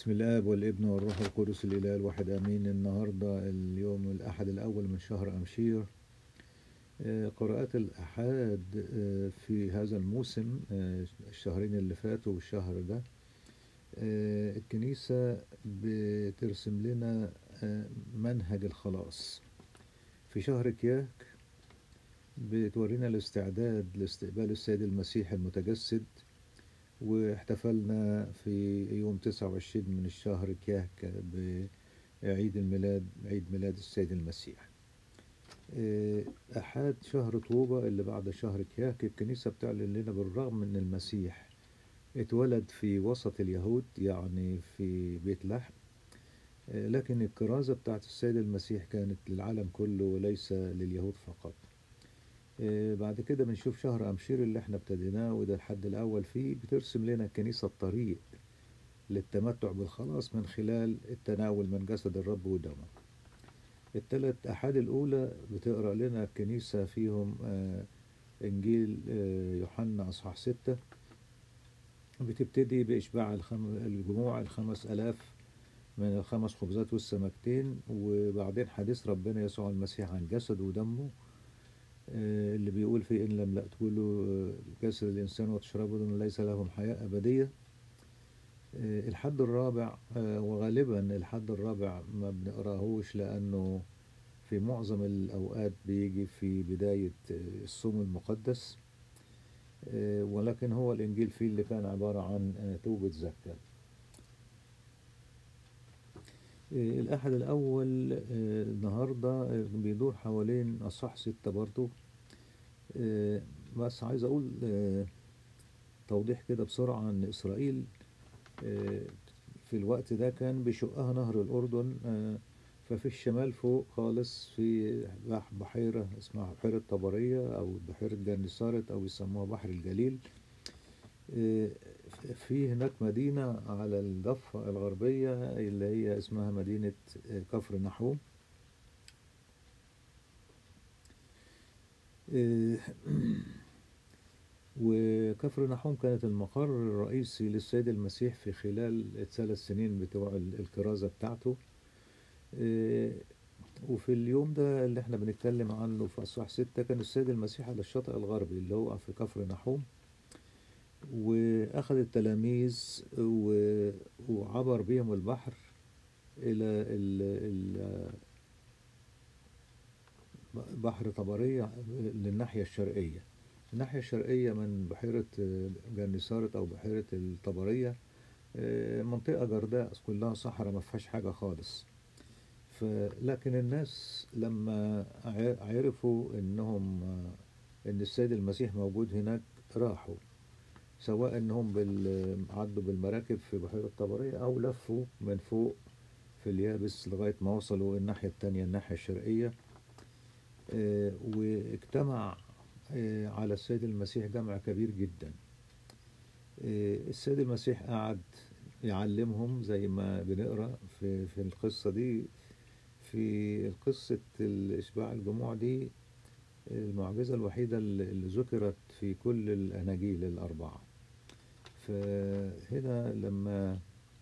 بسم الآب والابن والروح القدس الإله الواحد آمين النهاردة اليوم الأحد الأول من شهر أمشير آه، قراءات الأحاد آه، في هذا الموسم آه، الشهرين اللي فاتوا والشهر ده آه، الكنيسة بترسم لنا آه، منهج الخلاص في شهر كياك بتورينا الاستعداد لاستقبال السيد المسيح المتجسد واحتفلنا في يوم 29 من الشهر كياك بعيد الميلاد عيد ميلاد السيد المسيح آه، أحد شهر طوبة اللي بعد شهر كياك الكنيسة بتعلن لنا بالرغم من المسيح اتولد في وسط اليهود يعني في بيت لحم آه، لكن الكرازة بتاعت السيد المسيح كانت للعالم كله وليس لليهود فقط آه، بعد كده بنشوف شهر أمشير اللي احنا ابتديناه وده الحد الأول فيه بترسم لنا الكنيسة الطريق للتمتع بالخلاص من خلال التناول من جسد الرب ودمه الثلاث أحاد الأولى بتقرأ لنا الكنيسة فيهم آه، إنجيل آه، يوحنا أصحاح ستة بتبتدي بإشباع الخم... الجموع الخمس ألاف من الخمس خبزات والسمكتين وبعدين حديث ربنا يسوع المسيح عن جسده ودمه آه، اللي بيقول فيه إن لم لا تقولوا آه، جسد الإنسان وتشربوا دم ليس لهم حياة أبدية آه، الحد الرابع آه، وغالبا الحد الرابع ما بنقراهوش لأنه في معظم الأوقات بيجي في بداية آه، الصوم المقدس آه، ولكن هو الإنجيل فيه اللي كان عبارة عن آه، توبة زكاة آه، الأحد الأول آه، النهاردة آه، بيدور حوالين أصح ستة برضو آه، بس عايز أقول آه، توضيح كده بسرعة أن إسرائيل آه، في الوقت ده كان بيشقها نهر الأردن آه، ففي الشمال فوق خالص في بح- بحيرة اسمها بحيرة طبرية أو بحيرة جنسارت أو يسموها بحر الجليل آه، في هناك مدينة على الضفة الغربية اللي هي اسمها مدينة آه، كفر نحوم آه، وكفر نحوم كانت المقر الرئيسي للسيد المسيح في خلال الثلاث سنين بتوع ال- الكرازة بتاعته آه، وفي اليوم ده اللي احنا بنتكلم عنه في أصحاح ستة كان السيد المسيح على الشاطئ الغربي اللي هو في كفر نحوم وأخذ التلاميذ و- وعبر بهم البحر إلى ال- ال- بحر طبرية للناحية الشرقية الناحية الشرقية من بحيرة جنسارت أو بحيرة الطبرية آه، منطقة جرداء كلها صحراء ما فيهاش حاجة خالص فلكن الناس لما ع- عرفوا انهم آه، ان السيد المسيح موجود هناك راحوا سواء انهم بال... عدوا بالمراكب في بحيرة طبرية او لفوا من فوق في اليابس لغاية ما وصلوا الناحية التانية الناحية الشرقية آه، واجتمع آه، على السيد المسيح جمع كبير جدا آه، السيد المسيح قعد يعلمهم زي ما بنقرا في في القصة دي في قصة الإشباع الجموع دي المعجزة الوحيدة اللي اللي ذكرت في كل الأناجيل الأربعة فهنا لما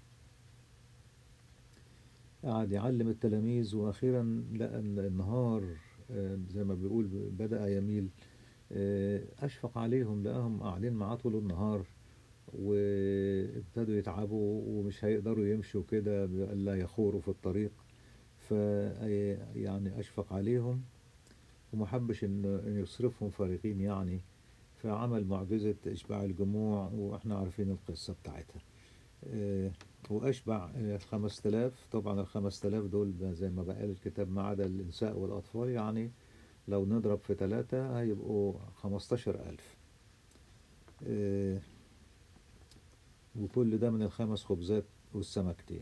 قعد يعلم التلاميذ وأخيرا لقى إن النهار آه، زي ما بيقول بدأ يميل آه، أشفق عليهم لقاهم قاعدين معاه طول النهار وابتدوا يتعبوا ومش هيقدروا يمشوا كده لا يخوروا في الطريق ف يعني أشفق عليهم وما حبش إن إن يصرفهم فارغين يعني فعمل معجزة إشباع الجموع وإحنا عارفين القصة بتاعتها آه، وأشبع آه، الخمس تلاف طبعا الخمس تلاف دول ب- زي ما بقال الكتاب ما عدا النساء والأطفال يعني لو نضرب في ثلاثة هيبقوا خمستاشر ألف آه، وكل ده من الخمس خبزات والسمكتين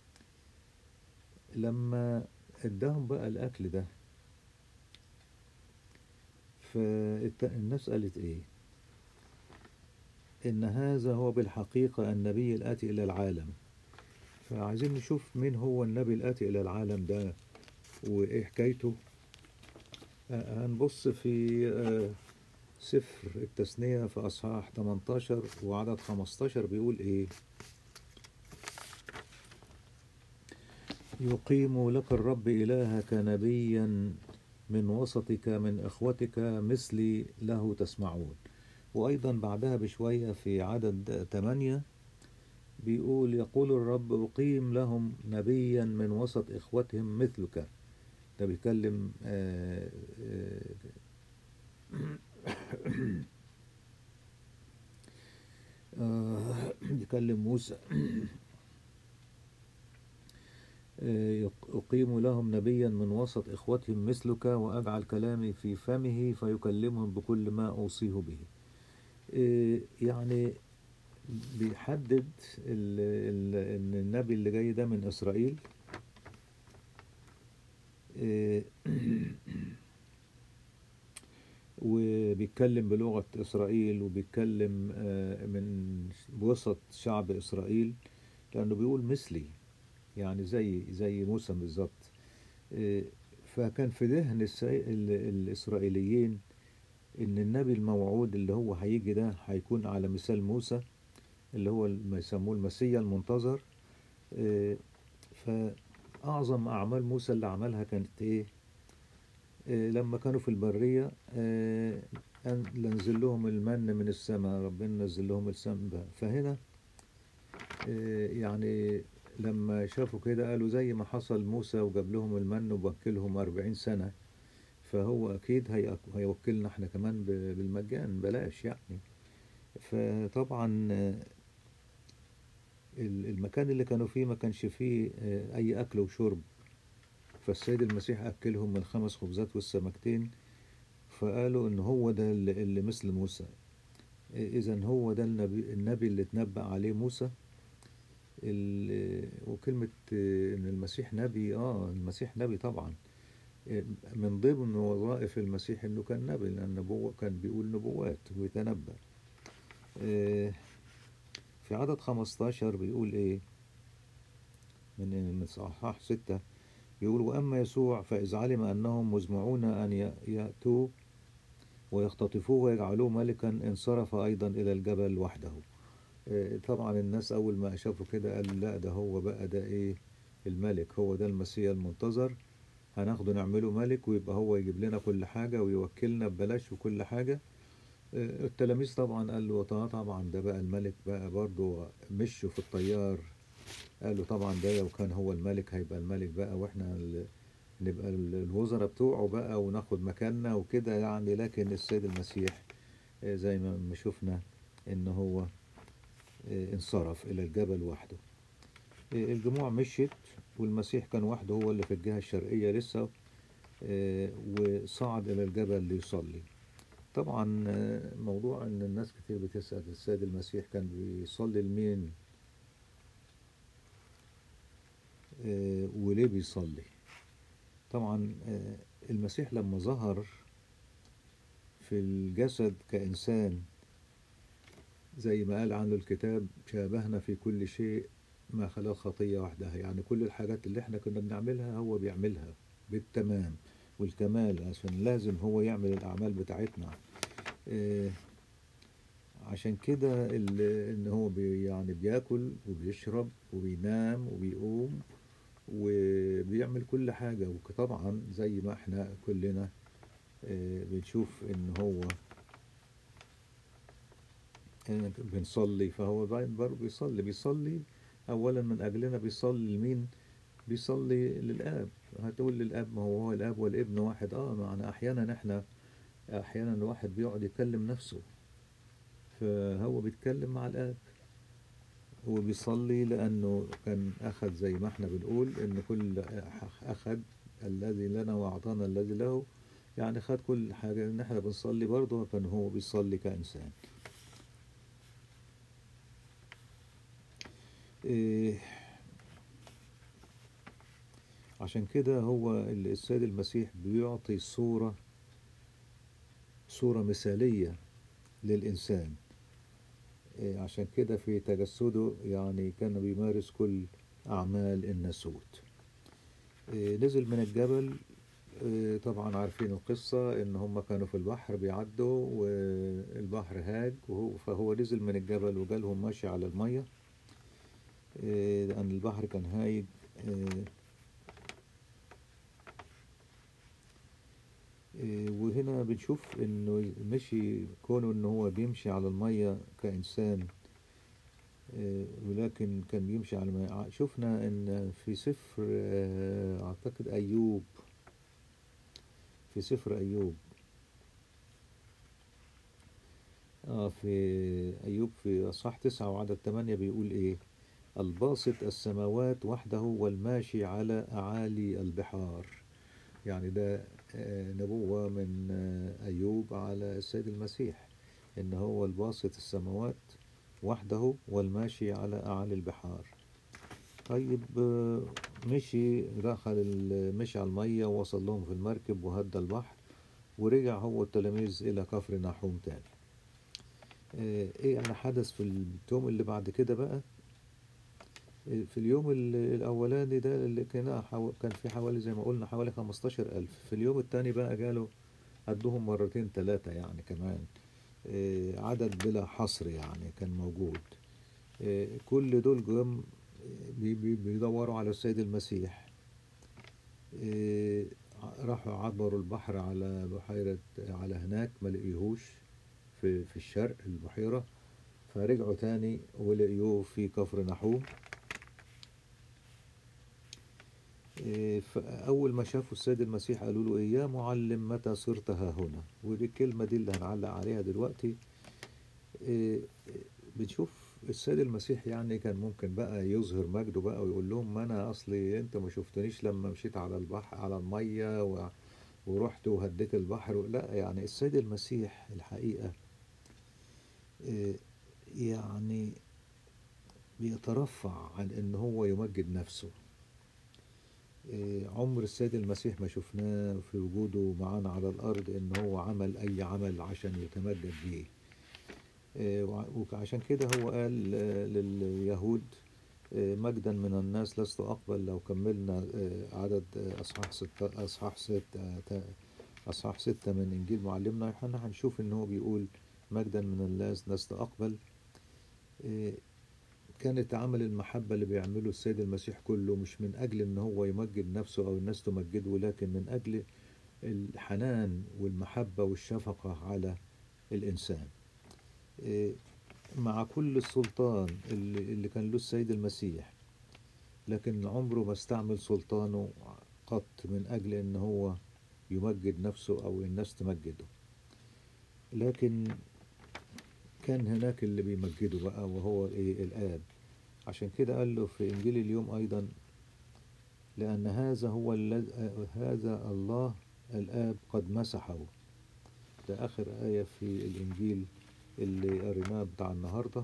لما اداهم بقى الأكل ده فالناس قالت إيه إن هذا هو بالحقيقة النبي الآتي إلى العالم فعايزين نشوف مين هو النبي الآتي إلى العالم ده وإيه حكايته آه، هنبص في آه، سفر التثنية في أصحاح 18 وعدد 15 بيقول إيه يقيم لك الرب إلهك نبيا من وسطك من إخوتك مثلي له تسمعون وأيضا بعدها بشوية في عدد ثمانية بيقول يقول الرب أقيم لهم نبيا من وسط إخوتهم مثلك ده بيتكلم آه، آه، آه، بيكلم موسى آه، أقيم لهم نبيا من وسط إخوتهم مثلك وأجعل كلامي في فمه فيكلمهم بكل ما أوصيه به آه، يعني بيحدد ال ال ان النبي اللي جاي ده من اسرائيل آه، وبيتكلم بلغة إسرائيل وبيتكلم آه، من وسط شعب إسرائيل لأنه بيقول مثلي يعني زي زي موسى بالظبط آه، فكان في ذهن السي- ال- الإسرائيليين إن النبي الموعود اللي هو هيجي ده هيكون على مثال موسى اللي هو ما يسموه المسيا المنتظر آه، فأعظم أعمال موسى اللي عملها كانت إيه؟ آه، لما كانوا في البرية آه، أن- نزل لهم المن من السماء ربنا نزل لهم السماء فهنا آه، يعني لما شافوا كده قالوا زي ما حصل موسى وجاب لهم المن وبكلهم أربعين سنة فهو أكيد هيأك- هيوكلنا احنا كمان ب- بالمجان بلاش يعني فطبعا آه، ال- المكان اللي كانوا فيه ما كانش فيه آه، أي أكل وشرب فالسيد المسيح أكلهم من خمس خبزات والسمكتين فقالوا إن هو ده اللي اللي مثل موسى إذا هو ده النبي, النبي اللي اتنبأ عليه موسى ال- وكلمة آه، إن المسيح نبي آه المسيح نبي طبعا آه، من ضمن وظائف المسيح إنه كان نبي لأن نبوة كان بيقول نبوات ويتنبأ آه، في عدد 15 بيقول إيه من من صحاح ستة يقول وأما يسوع فإذ علم أنهم مزمعون أن ي- يأتوا ويختطفوه ويجعلوه ملكا انصرف أيضا إلى الجبل وحده آه، طبعا الناس أول ما شافوا كده قالوا لا ده هو بقى ده إيه الملك هو ده المسيح المنتظر هناخده نعمله ملك ويبقى هو يجيب لنا كل حاجة ويوكلنا ببلاش وكل حاجة آه، التلاميذ طبعا قالوا "آه طبعا ده بقى الملك بقى برضه مشوا في الطيار قالوا طبعا ده لو كان هو الملك هيبقى الملك بقى واحنا ال... نبقى ال- الوزراء بتوعه بقى وناخد مكاننا وكده يعني لكن السيد المسيح آه، زي ما ما شفنا ان هو آه، انصرف الى الجبل وحده آه، الجموع مشيت والمسيح كان وحده هو اللي في الجهة الشرقية لسه آه، وصعد الى الجبل ليصلي طبعا آه، موضوع ان الناس كتير بتسأل السيد المسيح كان بيصلي لمين آه، وليه بيصلي طبعا آه، المسيح لما ظهر في الجسد كإنسان زي ما قال عنه الكتاب شابهنا في كل شيء ما خلا خطية وحدها يعني كل الحاجات اللي احنا كنا بنعملها هو بيعملها بالتمام والكمال عشان لازم هو يعمل الأعمال بتاعتنا آه، عشان كده ال- ان هو بي يعني بياكل وبيشرب وبينام وبيقوم وبيعمل كل حاجة وطبعا زي ما احنا كلنا آه، بنشوف ان هو آه، بنصلي فهو برضه بيصلي بيصلي اولا من اجلنا بيصلي لمين بيصلي للاب هتقول للاب ما هو هو الاب والابن واحد اه معنا احيانا احنا احيانا الواحد بيقعد يكلم نفسه فهو بيتكلم مع الاب هو بيصلي لأنه كان أخذ زي ما احنا بنقول إن كل أخذ الذي لنا وأعطانا الذي له يعني خد كل حاجة إن احنا بنصلي برضه كان هو بيصلي كإنسان إيه عشان كده هو السيد المسيح بيعطي صورة صورة مثالية للإنسان إيه، عشان كده في تجسده يعني كان بيمارس كل أعمال الناسوت إيه، نزل من الجبل إيه، طبعا عارفين القصة إن هم كانوا في البحر بيعدوا والبحر هاج وهو فهو نزل من الجبل وجالهم ماشي على المية إيه، لأن البحر كان هايج إيه، إيه، وهنا بنشوف انه مشي كونه ان هو بيمشي على المية كإنسان إيه، ولكن كان بيمشي على المية شفنا ان في سفر آه، اعتقد ايوب في سفر ايوب اه في ايوب في اصحاح تسعة وعدد ثمانية بيقول ايه الباسط السماوات وحده والماشي على اعالي البحار يعني ده آه، نبوة من آه، أيوب على السيد المسيح إن هو الباسط السماوات وحده والماشي على أعالي البحار طيب آه، مشي دخل ال- مشي على المية ووصل لهم في المركب وهدى البحر ورجع هو والتلاميذ إلى كفر نحوم تاني آه، إيه اللي حدث في اليوم اللي بعد كده بقى في اليوم ال- الأولاني ده اللي كان حو... كان في حوالي زي ما قلنا حوالي 15 ألف في اليوم التاني بقى جاله قدهم مرتين ثلاثة يعني كمان آه، عدد بلا حصر يعني كان موجود آه، كل دول جم بي- بي- بيدوروا على السيد المسيح آه، راحوا عبروا البحر على بحيرة على هناك ما لقيهوش في في الشرق البحيرة فرجعوا تاني ولقيوه في كفر نحوم إيه، فأول ما شافوا السيد المسيح قالوا له إيه يا معلم متى صرت ها هنا ودي الكلمة دي اللي هنعلق عليها دلوقتي إيه، بنشوف السيد المسيح يعني كان ممكن بقى يظهر مجده بقى ويقول لهم ما أنا أصلي أنت ما شفتنيش لما مشيت على البحر على المية و- ورحت وهديت البحر لا يعني السيد المسيح الحقيقة إيه، يعني بيترفع عن إن هو يمجد نفسه إيه، عمر السيد المسيح ما شفناه في وجوده معانا على الأرض إن هو عمل أي عمل عشان يتمجد بيه إيه، وع- وعشان كده هو قال آه، لليهود آه، مجدا من الناس لست أقبل لو كملنا آه، عدد آه، أصحاح ستة أصحاح ستة تا- أصحاح ستة من إنجيل معلمنا يوحنا هنشوف إن هو بيقول مجدا من الناس لست أقبل إيه، كانت عمل المحبة اللي بيعمله السيد المسيح كله مش من أجل إن هو يمجد نفسه أو الناس تمجده لكن من أجل الحنان والمحبة والشفقة على الإنسان إيه، مع كل السلطان اللي, اللي كان له السيد المسيح لكن عمره ما استعمل سلطانه قط من أجل إن هو يمجد نفسه أو الناس تمجده لكن كان هناك اللي بيمجده بقى وهو إيه الآب عشان كده قال له في إنجيل اليوم أيضا لأن هذا هو الذي هذا الله الآب قد مسحه ده آخر آية في الإنجيل اللي قريناه بتاع النهاردة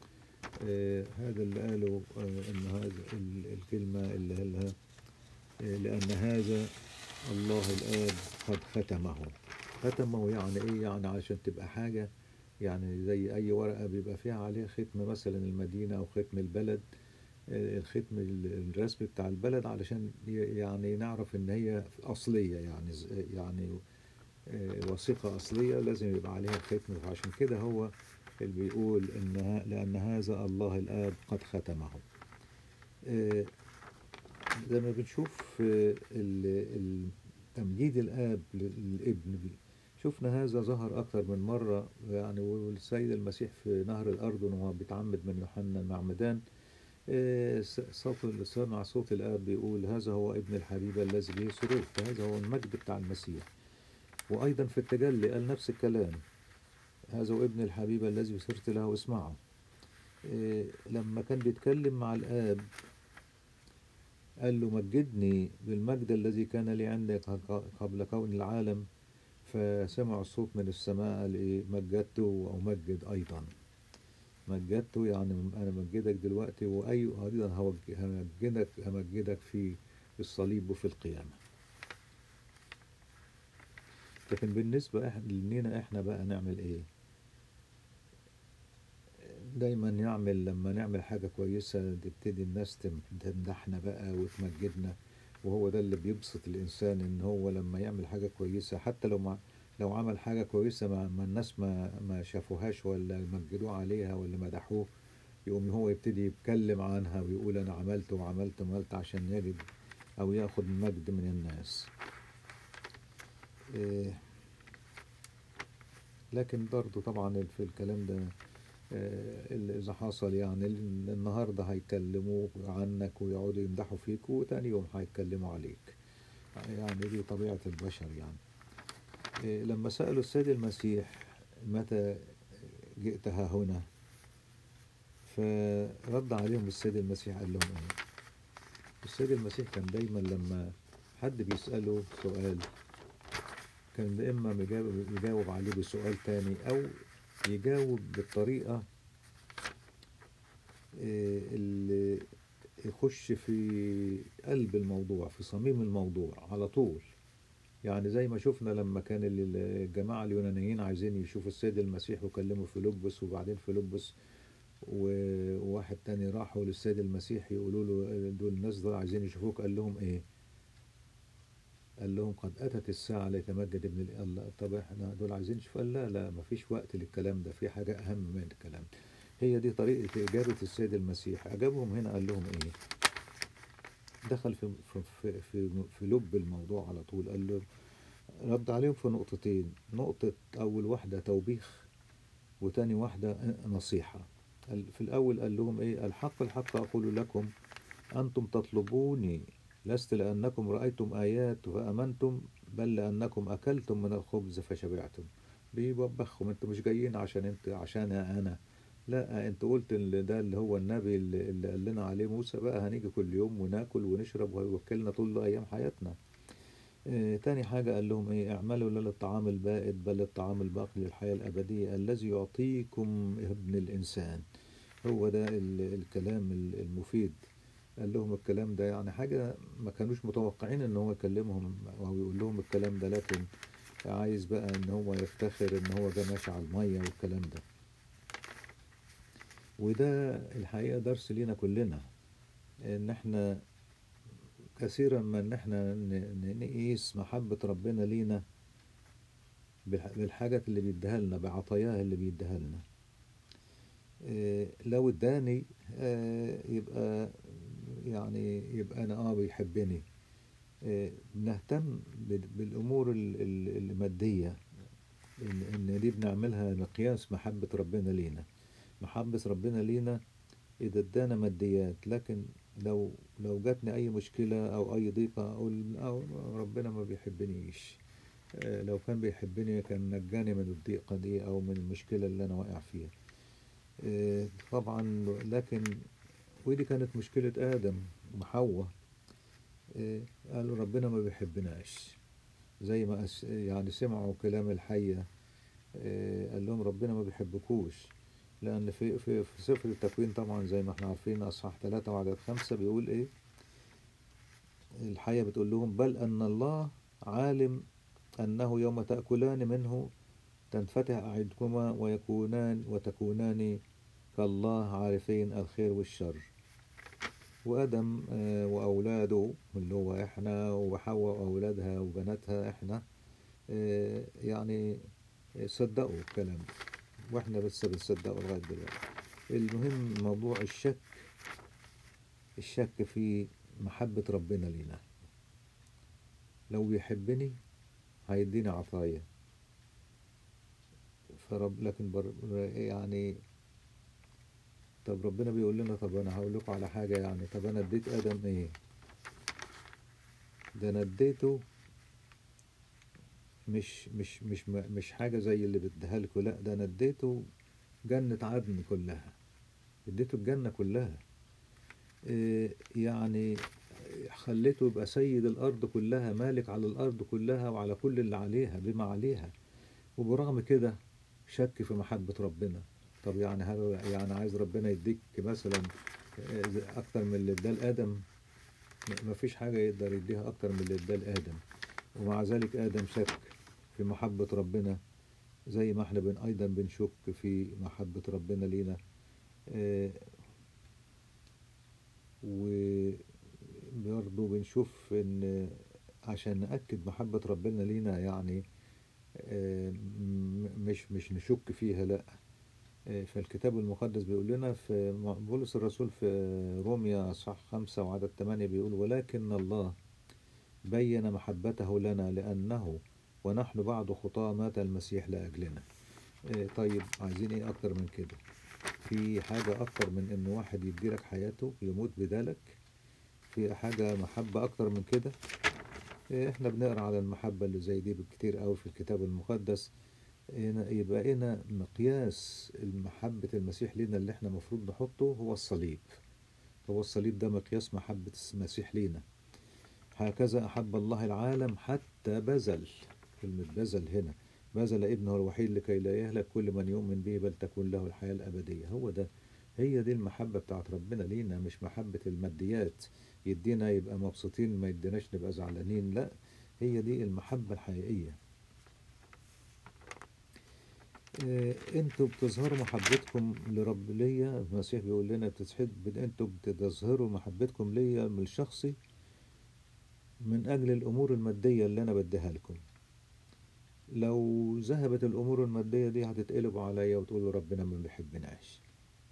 آه هذا اللي قاله آه إن هذا ال- الكلمة اللي قالها آه لأن هذا الله الآب قد ختمه ختمه يعني إيه يعني عشان تبقى حاجة يعني زي أي ورقة بيبقى فيها عليها ختم مثلا المدينة أو ختم البلد آه، الختم ال- الرسمي بتاع البلد علشان ي- يعني نعرف إن هي أصلية يعني ز- يعني آه، وثيقة أصلية لازم يبقى عليها ختم فعشان كده هو اللي بيقول إن ه- لأن هذا الله الآب قد ختمه آه، زي ما بنشوف آه، ال- ال- تمجيد الآب للابن بي شفنا هذا ظهر أكثر من مرة يعني والسيد المسيح في نهر الأردن وهو بيتعمد من يوحنا المعمدان آه، س- صوت سمع صوت الآب بيقول هذا هو ابن الحبيب الذي به سرور فهذا هو المجد بتاع المسيح وأيضا في التجلي قال نفس الكلام هذا هو ابن الحبيب الذي صرت له اسمعه إيه، لما كان بيتكلم مع الآب قال له مجدني بالمجد الذي كان لي عندك قبل كون العالم فسمع الصوت من السماء قال إيه مجدته وأمجد أيضا مجدته يعني أنا مجدك دلوقتي وأي أيضا هوج- همجدك همجدك في الصليب وفي القيامة لكن بالنسبة إح- لنا إحنا بقى نعمل إيه؟ دايما نعمل لما نعمل حاجة كويسة تبتدي الناس تم- تمدحنا بقى وتمجدنا وهو ده اللي بيبسط الإنسان إن هو لما يعمل حاجة كويسة حتى لو ما لو عمل حاجة كويسة ما, ما الناس ما ما شافوهاش ولا مجدوه عليها ولا مدحوه يقوم هو يبتدي يتكلم عنها ويقول أنا عملت وعملت وعملت عشان يجد أو ياخد مجد من الناس إيه، لكن برضو طبعا في الكلام ده آه، اللي إذا حصل يعني ال- النهاردة هيكلموك عنك ويقعدوا يمدحوا فيك وتاني يوم هيتكلموا عليك يعني دي طبيعة البشر يعني إيه، لما سألوا السيد المسيح متى جئت ها هنا فرد عليهم السيد المسيح قال لهم ايه السيد المسيح كان دايما لما حد بيسأله سؤال كان يا اما مجاوب يجاوب عليه بسؤال تاني او يجاوب بالطريقة إيه، اللي يخش في قلب الموضوع في صميم الموضوع على طول يعني زي ما شفنا لما كان ال- الجماعة اليونانيين عايزين يشوفوا السيد المسيح وكلموا فيلبس وبعدين فيلبس و- وواحد تاني راحوا للسيد المسيح يقولوا له دول الناس دول عايزين يشوفوك قال لهم ايه قال لهم قد أتت الساعة ليتمجد ابن ال- الله طب احنا دول عايزين نشوف قال لا لا مفيش وقت للكلام ده في حاجة أهم من الكلام هي دي طريقة إجابة السيد المسيح أجابهم هنا قال لهم إيه دخل في في في في, في لب الموضوع على طول قال له رد عليهم في نقطتين نقطة أول واحدة توبيخ وتاني واحدة نصيحة قال- في الأول قال لهم إيه الحق الحق أقول لكم أنتم تطلبوني لست لأنكم رأيتم آيات فأمنتم بل لأنكم أكلتم من الخبز فشبعتم بيوبخهم انتوا مش جايين عشان انت عشان أنا لا انت قلت اللي ده اللي هو النبي اللي اللي قال لنا عليه موسى بقى هنيجي كل يوم وناكل ونشرب وهيوكلنا طول أيام حياتنا آه، تاني حاجة قال لهم ايه اعملوا لا للطعام البائد بل للطعام الباقي للحياة الأبدية الذي يعطيكم ابن الإنسان هو ده ال- الكلام ال- المفيد قال لهم الكلام ده يعني حاجة ما كانوش متوقعين ان هو يكلمهم او يقول لهم الكلام ده لكن عايز بقى ان هو يفتخر ان هو ده ماشي على المية والكلام ده وده الحقيقة درس لينا كلنا ان احنا كثيرا ما ان احنا ن- ن- نقيس محبة ربنا لينا بالح- بالحاجات اللي بيديها لنا بعطاياه اللي بيديها لنا إيه، لو اداني آه، يبقى يعني يبقى انا اه بيحبني إيه، نهتم بال- بالامور ال- ال- المادية ان إن دي بنعملها مقياس محبة ربنا لينا محبة ربنا لينا إذا ادانا ماديات لكن لو لو جاتني أي مشكلة أو أي ضيقة أقول أو ربنا ما بيحبنيش آه، لو كان بيحبني كان نجاني من الضيقة دي أو من المشكلة اللي أنا واقع فيها آه، طبعا لكن ودي كانت مشكلة آدم وحواء آه، قالوا ربنا ما بيحبناش زي ما أس- يعني سمعوا كلام الحية آه، قال لهم ربنا ما بيحبكوش لأن في في في سفر التكوين طبعا زي ما احنا عارفين أصحاح ثلاثة وعدد خمسة بيقول إيه الحية بتقول لهم بل أن الله عالم أنه يوم تأكلان منه تنفتح أعينكما ويكونان وتكونان كالله عارفين الخير والشر وآدم آه، وأولاده اللي هو إحنا وحواء وأولادها وبناتها إحنا آه، يعني صدقوا الكلام ده وإحنا لسه بنصدقه لغاية دلوقتي المهم موضوع الشك الشك في محبة ربنا لينا لو بيحبني هيديني عطايا فرب لكن بر يعني طب ربنا بيقول لنا طب انا هقول لكم على حاجة يعني طب انا اديت ادم ايه ده انا اديته مش مش مش مش حاجة زي اللي بديها لكم لا ده انا اديته جنة عدن كلها اديته الجنة كلها إيه يعني خليته يبقى سيد الأرض كلها مالك على الأرض كلها وعلى كل اللي عليها بما عليها وبرغم كده شك في محبة ربنا طب يعني هل يعني عايز ربنا يديك مثلا آه، أكتر من اللي اداه لآدم ما فيش حاجة يقدر يديها أكتر من اللي اداه لآدم ومع ذلك آدم شك في محبة ربنا زي ما احنا بن أيضا بنشك في محبة ربنا لينا آه، وبرضه بنشوف ان عشان نأكد محبة ربنا لينا يعني آه، م- مش مش نشك فيها لا آه، فالكتاب المقدس بيقول لنا في م- بولس الرسول في روميا صح خمسة وعدد ثمانية بيقول ولكن الله بين محبته لنا لأنه ونحن بعد خطاة مات المسيح لأجلنا إيه طيب عايزين ايه اكتر من كده في حاجة اكتر من ان واحد يديلك حياته يموت بدالك في حاجة محبة اكتر من كده إيه احنا بنقرا على المحبة اللي زي دي بالكتير قوي في الكتاب المقدس هنا يبقى هنا مقياس محبة المسيح لينا اللي احنا المفروض نحطه هو الصليب هو الصليب ده مقياس محبة المسيح لينا هكذا أحب الله العالم حتى بذل كلمة بذل هنا بذل ابنه الوحيد لكي لا يهلك كل من يؤمن به بل تكون له الحياة الأبدية هو ده هي دي المحبة بتاعت ربنا لينا مش محبة الماديات يدينا يبقى مبسوطين ما يديناش نبقى زعلانين لا هي دي المحبة الحقيقية إيه، انتوا بتظهروا محبتكم لرب ليا المسيح بيقول لنا بتتحب انتوا بتظهروا محبتكم ليا من الشخصي من اجل الامور الماديه اللي انا بديها لكم لو ذهبت الامور الماديه دي هتتقلبوا عليا وتقولوا ربنا ما بيحبناش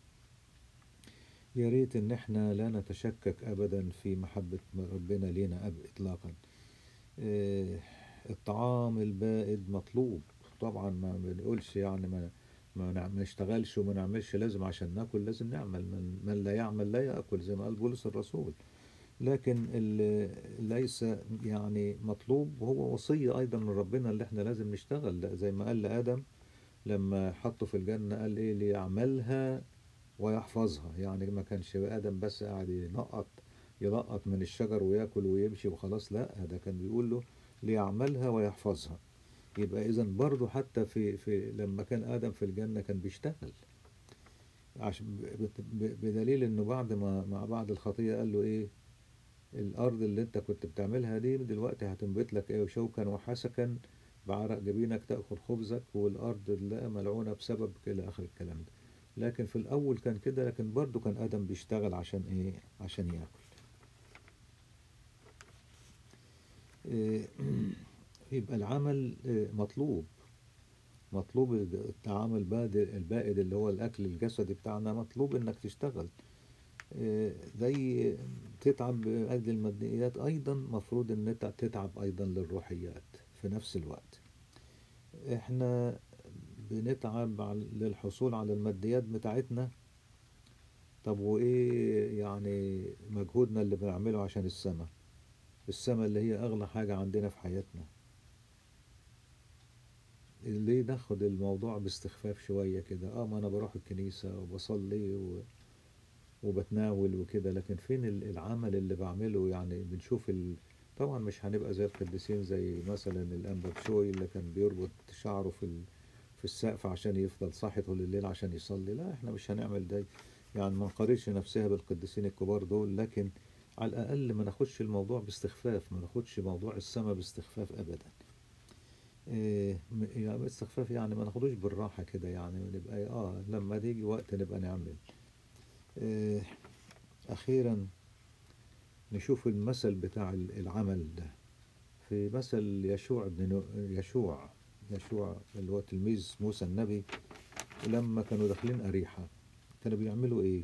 يا ريت ان احنا لا نتشكك ابدا في محبه ربنا لينا أب اطلاقا إيه، الطعام البائد مطلوب طبعا ما بنقولش يعني ما ما نع- ما نشتغلش وما نعملش لازم عشان ناكل لازم نعمل من, من لا يعمل لا ياكل زي ما قال بولس الرسول لكن اللي ليس يعني مطلوب وهو وصية أيضا من ربنا اللي احنا لازم نشتغل لا زي ما قال لآدم لما حطه في الجنة قال إيه ليعملها ويحفظها يعني ما كانش آدم بس قاعد ينقط يلقط من الشجر وياكل ويمشي وخلاص لا ده كان بيقول له ليعملها ويحفظها يبقى إذا برضه حتى في في لما كان آدم في الجنة كان بيشتغل عشان ب- ب- بدليل إنه بعد ما مع بعد الخطية قال له إيه الأرض اللي أنت كنت بتعملها دي دلوقتي هتنبت لك إيه شوكا وحسكا بعرق جبينك تأكل خبزك والأرض اللي ملعونة بسبب إلى آخر الكلام ده لكن في الأول كان كده لكن برضه كان آدم بيشتغل عشان إيه عشان ياكل إيه، يبقى العمل إيه، مطلوب مطلوب الطعام البائد البائد اللي هو الأكل الجسدي بتاعنا مطلوب إنك تشتغل إيه، زي تتعب لأجل الماديات أيضا مفروض إن أنت تتعب أيضا للروحيات في نفس الوقت إحنا بنتعب على- للحصول على الماديات بتاعتنا طب وإيه يعني مجهودنا اللي بنعمله عشان السماء السماء اللي هي أغلى حاجة عندنا في حياتنا ليه ناخد الموضوع باستخفاف شوية كده اه ما انا بروح الكنيسة وبصلي و... وبتناول وكده لكن فين ال- العمل اللي بعمله يعني بنشوف ال... طبعا مش هنبقى زي القديسين زي مثلا الانبا بشوي اللي كان بيربط شعره في ال... في السقف عشان يفضل صاحي طول الليل عشان يصلي لا احنا مش هنعمل ده يعني ما نقارنش نفسها بالقديسين الكبار دول لكن على الاقل ما ناخدش الموضوع باستخفاف ما ناخدش موضوع السماء باستخفاف ابدا إيه م- يعني استخفاف يعني ما ناخدوش بالراحة كده يعني نبقى اه لما تيجي وقت نبقى نعمل إيه أخيرا نشوف المثل بتاع ال- العمل ده في مثل يشوع بن نو- يشوع يشوع اللي هو تلميذ موسى النبي لما كانوا داخلين أريحة كانوا بيعملوا إيه؟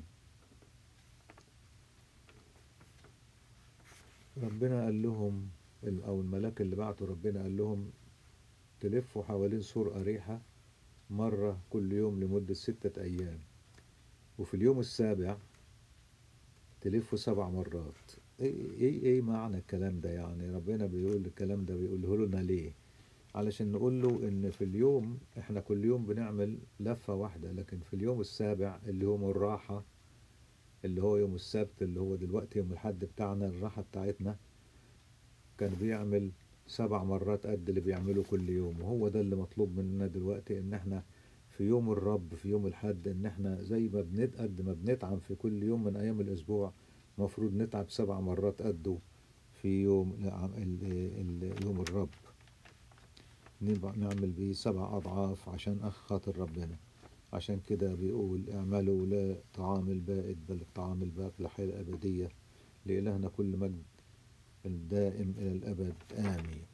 ربنا قال لهم ال- أو الملاك اللي بعته ربنا قال لهم تلفوا حوالين سور أريحة مرة كل يوم لمدة ستة أيام وفي اليوم السابع تلفوا سبع مرات ايه ايه ايه معنى الكلام ده يعني ربنا بيقول الكلام ده بيقوله لنا ليه علشان نقول له ان في اليوم احنا كل يوم بنعمل لفة واحدة لكن في اليوم السابع اللي هو الراحة اللي هو يوم السبت اللي هو دلوقتي يوم الحد بتاعنا الراحة بتاعتنا كان بيعمل سبع مرات قد اللي بيعمله كل يوم وهو ده اللي مطلوب مننا دلوقتي ان احنا في يوم الرب في يوم الحد ان احنا زي ما بنت قد ما بنتعب في كل يوم من ايام الاسبوع مفروض نتعب سبع مرات قده في يوم الع- ال- ال- يوم الرب نبقى نعمل بيه سبع اضعاف عشان أخ خاطر ربنا عشان كده بيقول اعملوا لا طعام البائد بل الطعام الباقي لحياة الأبدية لإلهنا كل مجد الدائم إلى الأبد آمين